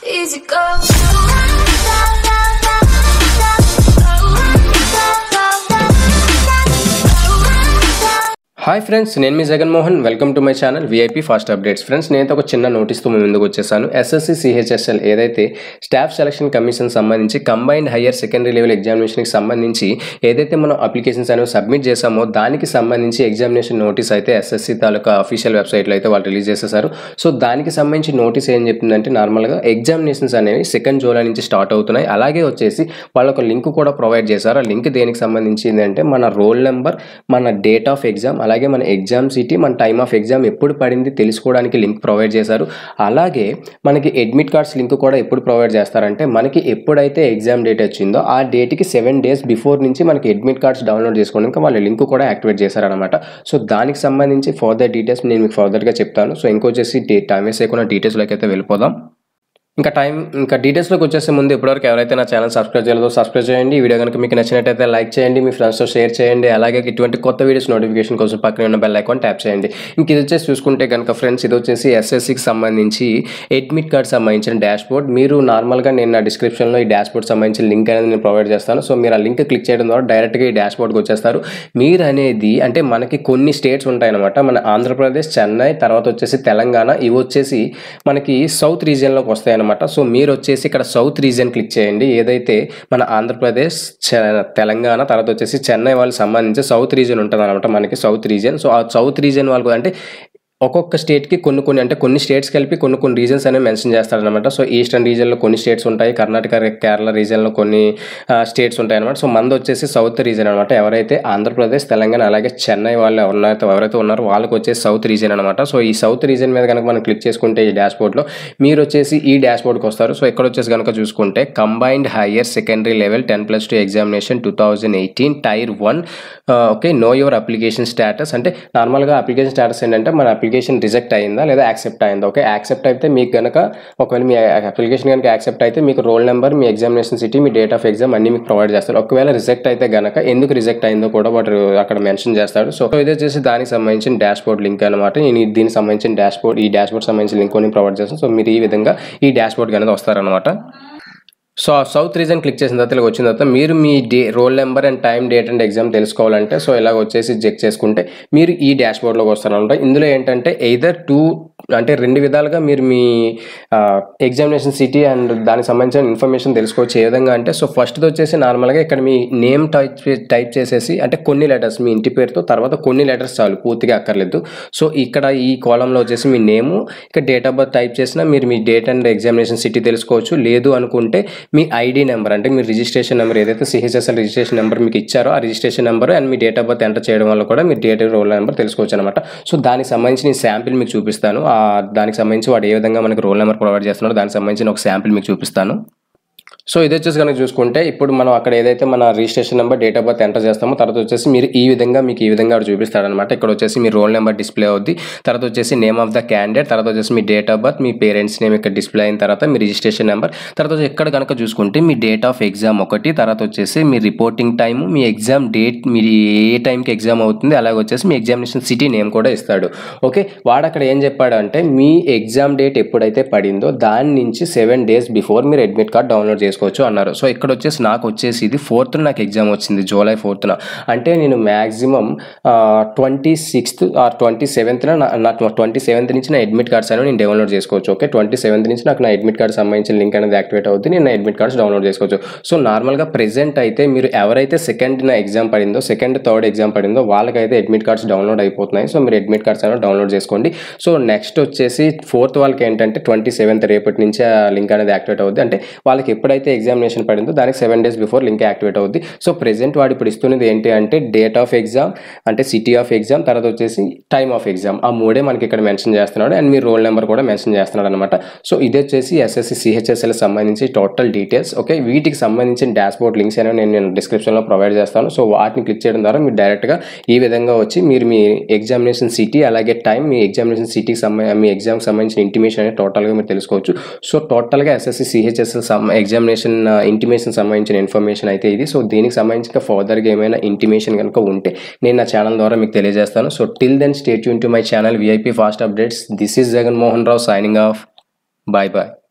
easy go. Hi friends నేను మీ Jaganmohan welcome to my channel VIP fast updates friends నేను ఒక చిన్న నోటీస్తో మీ ముందుకు వచ్చేసాను ఎస్ఎస్సి సిహెచ్ఎస్ఎల్ ఏదైతే స్టాఫ్ సెలక్షన్ కమిషన్ సంబంధించి కంబైన్డ్ హయ్యర్ సెకండరీ లెవెల్ ఎగ్జామినేషన్కి సంబంధించి ఏదైతే మనం అప్లికేషన్స్ అనేవి సబ్మిట్ చేసామో దానికి సంబంధించి ఎగ్జామినేషన్ నోటీస్ అయితే ఎస్ఎస్సి తాలూకా అఫీషియల్ వెబ్సైట్లో అయితే వాళ్ళు రిలీజ్ చేసేసారు సో దానికి సంబంధించి నోటీస్ ఏం చెప్తుందంటే నార్మల్గా ఎగ్జామినేషన్స్ అనేవి సెకండ్ జూలై నుంచి స్టార్ట్ అవుతున్నాయి అలాగే వచ్చేసి వాళ్ళు ఒక లింక్ కూడా ప్రొవైడ్ చేశారు ఆ లింక్ దేనికి సంబంధించింది అంటే మన రోల్ నెంబర్ మన డేట్ ఆఫ్ ఎగ్జామ్ అలాగే మన ఎగ్జామ్ సిటీ మన టైమ్ ఆఫ్ ఎగ్జామ్ ఎప్పుడు పడింది తెలుసుకోవడానికి లింక్ ప్రొవైడ్ చేశారు అలాగే మనకి అడ్మిట్ కార్డ్స్ లింక్ కూడా ఎప్పుడు ప్రొవైడ్ చేస్తారంటే మనకి ఎప్పుడైతే ఎగ్జామ్ డేట్ వచ్చిందో ఆ డేట్కి సెవెన్ డేస్ బిఫోర్ నుంచి మనకి అడ్మిట్ కార్డ్స్ డౌన్లోడ్ చేసుకోవడానికి వాళ్ళ లింక్ కూడా యాక్టివేట్ చేశారనమాట సో దానికి సంబంధించి ఫర్దర్ డీటెయిల్స్ నేను మీకు ఫర్దర్గా చెప్తాను సో ఇంకొచ్చేసి టైం వేస్ట్ చేయకుండా డీటెయిల్స్లోకి అయితే వెళ్ళిపోదాం ఇంకా టైం ఇంకా డీటెయిల్స్లోకి వచ్చేసే ముందు ఇప్పటివరకు ఎవరైతే నా ఛానల్ సబ్స్క్రైబ్ చేయలేదో సబ్స్క్రైబ్ చేయండి ఈ వీడియో కనుక మీకు నచ్చినట్టయితే లైక్ చేయండి మీ ఫ్రెండ్స్తో షేర్ చేయండి అలాగే ఇటువంటి కొత్త వీడియోస్ నోటిఫికేషన్ కోసం పక్కన ఉన్న బెల్ ఐకాన్ ట్యాప్ చేయండి ఇంక ఇది వచ్చేసి చూసుకుంటే కనుక ఫ్రెండ్స్ ఇది వచ్చేసి ఎస్ఎస్సికి సంబంధించి అడ్మిట్ కార్డ్ సంబంధించిన డాష్ బోర్డ్ మీరు నార్మల్గా నేను నా డిస్క్రిప్షన్లో ఈ డాష్ బోర్డ్ సంబంధించిన లింక్ అనేది నేను ప్రొవైడ్ చేస్తాను సో మీరు ఆ లింక్ క్లిక్ చేయడం ద్వారా డైరెక్ట్గా ఈ డాష్ బోర్డ్కి వచ్చేస్తారు మీరు అనేది అంటే మనకి కొన్ని స్టేట్స్ ఉంటాయన్నమాట మన ఆంధ్రప్రదేశ్ చెన్నై తర్వాత వచ్చేసి తెలంగాణ ఇవి వచ్చేసి మనకి సౌత్ రీజియన్లోకి వస్తాయి అనమాట సో మీరు వచ్చేసి ఇక్కడ సౌత్ రీజియన్ క్లిక్ చేయండి ఏదైతే మన ఆంధ్రప్రదేశ్ చె- తెలంగాణ తర్వాత వచ్చేసి చెన్నై వాళ్ళకి సంబంధించి సౌత్ రీజియన్ ఉంటుంది అనమాట మనకి సౌత్ రీజియన్ సో ఆ సౌత్ రీజియన్ వాళ్ళకు అంటే ఒక్కొక్క స్టేట్కి కొన్ని కొన్ని అంటే కొన్ని స్టేట్స్ కలిపి కొన్ని కొన్ని రీజన్స్ అనేవి మెన్షన్ చేస్తారనమాట సో ఈస్టర్న్ రీజియన్లో కొన్ని స్టేట్స్ ఉంటాయి కర్ణాటక కేరళ రీజియన్లో కొన్ని స్టేట్స్ ఉంటాయి అనమాట సో మంది వచ్చేసి సౌత్ రీజియన్ అనమాట ఎవరైతే ఆంధ్రప్రదేశ్ తెలంగాణ అలాగే చెన్నై వాళ్ళు ఉన్నారో ఎవరైతే ఉన్నారో వాళ్ళకి వచ్చేసి సౌత్ రీజియన్ అనమాట సో ఈ సౌత్ రీజియన్ మీద కనుక మనం క్లిక్ చేసుకుంటే ఈ డాష్ బోర్డ్లో మీరు వచ్చేసి ఈ డాష్ బోర్డ్కి వస్తారు సో ఇక్కడ వచ్చేసి కనుక చూసుకుంటే combined higher secondary level ten plus two examination two thousand eighteen tier one okay know your application status అంటే నార్మల్గా అప్లికేషన్ స్టేటస్ ఏంటంటే మన అప్లికేషన్ రిజెక్ట్ అయిందా లేదా యాక్సెప్ట్ అయిందా ఓకే యాక్సెప్ట్ అయితే మీకు కనుక ఒకవేళ మీ అప్లికేషన్ కనుక యాక్సెప్ట్ అయితే మీకు రోల్ నెంబర్ మీ ఎగ్జామినేషన్ సిటీ మీ డేట్ ఆఫ్ ఎగ్జామ్ అన్ని మీకు ప్రొవైడ్ చేస్తారు ఒకవేళ రిజెక్ట్ అయితే గనక ఎందుకు రిజెక్ట్ అయిందో కూడా వాడు అక్కడ మెన్షన్ చేస్తాడు సో ఇది వచ్చేసి దానికి సంబంధించిన డాష్ బోర్డ్ లింక్ అనమాట నేను ఈ- దీనికి సంబంధించిన డాష్ బోర్డ్ ఈ డాష్ బోర్డ్ సంబంధించిన లింక్ ని ప్రొవైడ్ చేస్తాను సో మీరు ఈ విధంగా ఈ డాష్ బోర్డ్ అనేది వస్తారనమాట సో ఆ సౌత్ రీజన్ క్లిక్ చేసిన తర్వాత ఇలా వచ్చిన తర్వాత మీరు మీ day roll number and time date and exam తెలుసుకోవాలంటే సో ఇలాగ వచ్చేసి చెక్ చేసుకుంటే మీరు ఈ డాష్ బోర్డ్లోకి వస్తారనమాట ఇందులో ఏంటంటే ఎయిదర్ టూ అంటే రెండు విధాలుగా మీరు మీ ఎగ్జామినేషన్ సిటీ అండ్ దానికి సంబంధించిన ఇన్ఫర్మేషన్ తెలుసుకోవచ్చు ఏ విధంగా అంటే సో ఫస్ట్ వచ్చేసి నార్మల్గా ఇక్కడ మీ నేమ్ టైప్ టైప్ చేసేసి అంటే కొన్ని లెటర్స్ మీ ఇంటి పేరుతో తర్వాత కొన్ని లెటర్స్ చాలు పూర్తిగా అక్కర్లేదు సో ఇక్కడ ఈ కాలంలో వచ్చేసి మీ నేము ఇక్కడ డేట్ ఆఫ్ బర్త్ టైప్ చేసినా మీరు మీ డేట్ అండ్ ఎగ్జామినేషన్ సిటీ తెలుసుకోవచ్చు లేదు అనుకుంటే మీ ఐడి నెంబర్ అంటే మీ రిజిస్ట్రేషన్ నెంబర్ ఏదైతే సిహెచ్ఎస్ఎల్ రిజిస్ట్రేషన్ నెంబర్ మీకు ఇచ్చారో ఆ రిజిస్ట్రేషన్ నెంబర్ అండ్ మీ డేట్ ఆఫ్ బర్త్ ఎంటర్ చేయడం వల్ల కూడా మీ డేట్ రోల్ నెంబర్ తెలుసుకోవచ్చు అనమాట సో దానికి సంబంధించి నేను శాంపిల్ మీకు చూపిస్తాను ఆ దానికి సంబంధించి వాడు ఏ విధంగా మనకి రోల్ నెంబర్ ప్రొవైడ్ చేస్తున్నాడో దానికి సంబంధించిన ఒక శాంపిల్ మీకు చూపిస్తాను సో ఇది వచ్చేసి కనుక చూసుకుంటే ఇప్పుడు మనం అక్కడ ఏదైతే మన registration number date of birth enter చేస్తామో తర్వాత వచ్చేసి మీరు ఈ విధంగా మీకు ఈ విధంగా వాడు చూపిస్తాడనమాట ఇక్కడ వచ్చేసి మీ రోల్ నెంబర్ డిస్ప్లే అవుద్ది తర్వాత వచ్చేసి నేమ్ ఆఫ్ ద క్యాండిడేట్ తర్వాత వచ్చేసి మీ డేట్ ఆఫ్ బర్త్ మీ పేరెంట్స్ నేమ్ ఇక్కడ డిస్ప్లే అయిన తర్వాత మీ రిజిస్ట్రేషన్ నెంబర్ తర్వాత వచ్చి ఇక్కడ కనుక చూసుకుంటే మీ డేట్ ఆఫ్ ఎగ్జామ్ ఒకటి తర్వాత వచ్చేసి మీ రిపోర్టింగ్ టైం మీ ఎగ్జామ్ డేట్ మీరు ఏ టైంకి ఎగ్జామ్ అవుతుంది అలాగే వచ్చేసి మీ ఎగ్జామినేషన్ సిటీ నేమ్ కూడా ఇస్తాడు ఓకే వాడు అక్కడ ఏం చెప్పాడు అంటే మీ ఎగ్జామ్ డేట్ ఎప్పుడైతే పడిందో దాని నుంచి సెవెన్ డేస్ బిఫోర్ మీరు అడ్మిట్ కార్డ్ డౌన్లోడ్ చేసుకోవచ్చు అన్నారు సో ఇక్కడ వచ్చేసి నాకు వచ్చేసి ఇది ఫోర్త్ నాకు ఎగ్జామ్ వచ్చింది జూలై ఫోర్త్న అంటే నేను maximum twenty sixth or twenty సెవెంత్న నా ట్వంటీ సెవెంత్ నుంచి నా అడ్మిట్ కార్డ్స్ అనేవి నేను డౌన్లోడ్ చేసుకోవచ్చు ఓకే ట్వంటీ సెవెంత్ నుంచి నాకు నా అడ్మిట్ కార్డ్ సంబంధించిన లింక్ అనేది యాక్టివేట్ అవుతుంది నేను నా అడ్మిట్ కార్డ్స్ డౌన్లోడ్ చేసుకోవచ్చు సో నార్మల్గా ప్రెజెంట్ అయితే మీరు ఎవరైతే సెకండ్ నా ఎగ్జామ్ పడిందో సెకండ్ థర్డ్ ఎగ్జామ్ పడిందో వాళ్ళకైతే అడ్మిట్ కార్డ్స్ డౌన్లోడ్ అయిపోతున్నాయి సో మీరు అడ్మిట్ కార్డ్స్ అనేవి డౌన్లోడ్ చేసుకోండి సో నెక్స్ట్ వచ్చేసి ఫోర్త్ వాళ్ళకి ఏంటంటే ట్వంటీ సెవెంత్ రేపటి నుంచి ఆ లింక్ అనేది యాక్టివేట్ అవుద్ది అంటే వాళ్ళకి ఎప్పుడైతే ఎగ్జామినేషన్ పడిందో దానికి seven days before link activate అవుద్ది సో ప్రెసెంట్ వాడు ఇప్పుడు ఇస్తున్నది ఏంటి అంటే డేట్ ఆఫ్ ఎగ్జామ్ అంటే సిటీ ఆఫ్ ఎగ్జామ్ తర్వాత వచ్చేసి టైమ్ ఆఫ్ ఎగ్జామ్ ఆ మూడే మనకి ఇక్కడ మెన్షన్ చేస్తున్నాడు అండ్ మీ రోల్ నెంబర్ కూడా మెన్షన్ చేస్తున్నాడు అనమాట సో ఇది వచ్చేసి ఎస్ఎస్సి సిహెచ్ఎస్ఎల్ సంబంధించి టోటల్ డీటెయిల్స్ ఓకే వీటికి సంబంధించిన డాష్ బోర్డ్ లింక్స్ అనేవి నేను నేను డిస్క్రిప్షన్లో ప్రొవైడ్ చేస్తాను సో వాటిని క్లిక్ చేయడం ద్వారా మీరు డైరెక్ట్గా ఈ విధంగా వచ్చి మీరు మీ ఎగ్జామినేషన్ సిటీ అలాగే టైం మీ ఎగ్జామినేషన్ సిటీకి సంబంధించి మీ ఎగ్జామ్కి సంబంధించిన ఇంటిమేషన్ అనేది టోటల్గా మీరు తెలుసుకోవచ్చు సో టోటల్గా ఎస్ఎస్సి సిహెచ్ఎస్ఎల్ సమ్ ఎగ్జామినేషన్ ఇంటిమేషన్ సంబంధించిన ఇన్ఫర్మేషన్ అయితే ఇది సో దీనికి సంబంధించి ఇంకా ఫర్దర్గా ఏమైనా ఇంటిమేషన్ కనుక ఉంటే నేను నా ఛానల్ ద్వారా మీకు తెలియజేస్తాను సో టిల్ దెన్ స్టేట్ యూన్ to my channel VIP fast updates this is Jagan Mohan Rao signing off bye bye